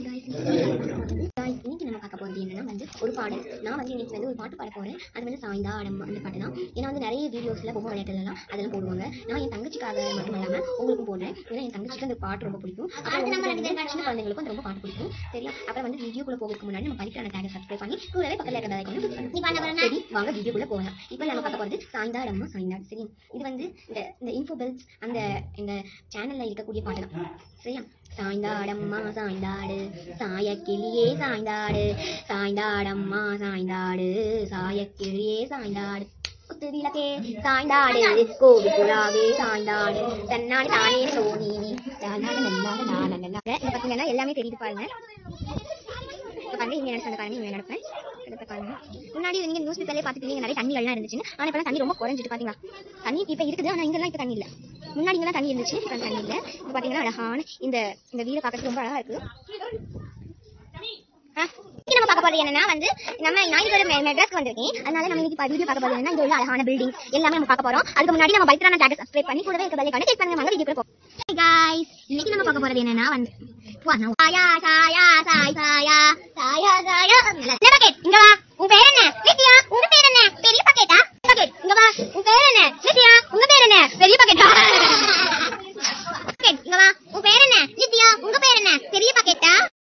guys, இன்னைக்கு நம்ம பார்க்க போறது என்னன்னா வந்து ஒரு பாடல் நான் வந்து இன்னைக்கு வந்து ஒரு பாட்டு பாட போறேன் அது வந்து சாய்ந்தா அடம் அந்த பாட்டு தான் ஏன்னா வந்து நிறைய வீடியோஸ்ல பொம்மை விளையாட்டுலாம் அதெல்லாம் போடுவாங்க நான் என் தங்கச்சிக்காக மட்டும் இல்லாம உங்களுக்கும் போடுறேன் ஏன்னா என் தங்கச்சிக்கு அந்த பாட்டு ரொம்ப பிடிக்கும் அப்புறம் நம்ம உங்களுக்கு ரெண்டு வந்து சின்ன குழந்தைங்களுக்கும் அது ரொம்ப பாட்டு பிடிக்கும் சரியா அப்புறம் வந்து வீடியோக்குள்ள போகிறதுக்கு முன்னாடி நம்ம படிக்கிற டேக் சப்ஸ்கிரைப் பண்ணி கூடவே பக்கத்துல இருக்கிற ஐக்கான click நீ பண்ண பண்ணணும் போறேன்னா? சரி வாங்க வீடியோக்குள்ள போகலாம் இப்போ நம்ம பார்க்க போறது சாய்ந்தா அடம்மா சாய்ந்தா சரி இது வந்து இந்த இந்த இன்ஃபோ பெல்ஸ் அந்த இந்த சேனல்ல இருக்கக்கூடிய பாட்டு தான் சரியா சாய்ந்தாடம்மா சாய்ந்தாடு சாய கிளியே சாய்ந்தாடு சாய்ந்தாடம்மா சாய்ந்தாடு சாய கிளியே சாய்ந்தாடு குத்து விளக்கே சாய்ந்தாடு கோவி புறாவே சாய்ந்தாடு தன்னாடி தானே சோனி தானாட நல்லாட நான நல்லா இங்க பாத்தீங்கன்னா எல்லாமே தெரியுது பாருங்க இப்ப பாருங்க இங்க நடந்த பாருங்க இங்க நடப்பேன் அடுத்த பாருங்க முன்னாடி நீங்க நியூஸ் பேப்பர்லயே பாத்துட்டு நிறைய தண்ணிகள்லாம் இருந்துச்சு ஆனா இப்ப தண்ணி ரொம்ப குறைஞ்சிட்டு பாத்தீங்களா தண்ணி இப்ப இருக்குது ஆனா இங்கெல்லாம் இப்ப தண்ணி இல்ல முன்னாடி இங்கெல்லாம் தண்ணி இருந்துச்சு இப்ப தண்ணி இல்ல இப்ப பாத்தீங்கன்னா அழகான இந்த இந்த வீட பார்க்கறதுக்கு ரொம்ப அழகா இருக்கு ஆ, இன்னைக்கு நம்ம பார்க்க போறது என்னன்னா வந்து நம்ம ஞாயிறு மெட்ராஸ்க்கு வந்திருக்கேன் அதனால நம்ம இன்னைக்கு வீடியோ பார்க்க போறது என்னன்னா இங்க உள்ள அழகான பில்டிங் எல்லாமே நம்ம பார்க்க போறோம் அதுக்கு முன்னாடி நம்ம பைத்ரான டேக் சப்ஸ்கிரைப் பண்ணி கூடவே இருக்க பெல்லை கிளிக் பண்ணுங்க வாங்க வீடியோ போறோம் Hey guys இன்னைக்கு நம்ம பார்க்க போறது என்னன்னா வந்து வா, நான் சாயா சாயா சாய் சாயா சாயா சாயா என்ன பாக்கெட் இங்க வா உன் பேர் என்ன நித்யா உங்க பேர் என்ன பெரிய பாக்கெட்டா பாக்கெட் இங்க வா உன் பேர் என்ன நித்யா உங்க பேர் என்ன பெரிய பாக்கெட்டா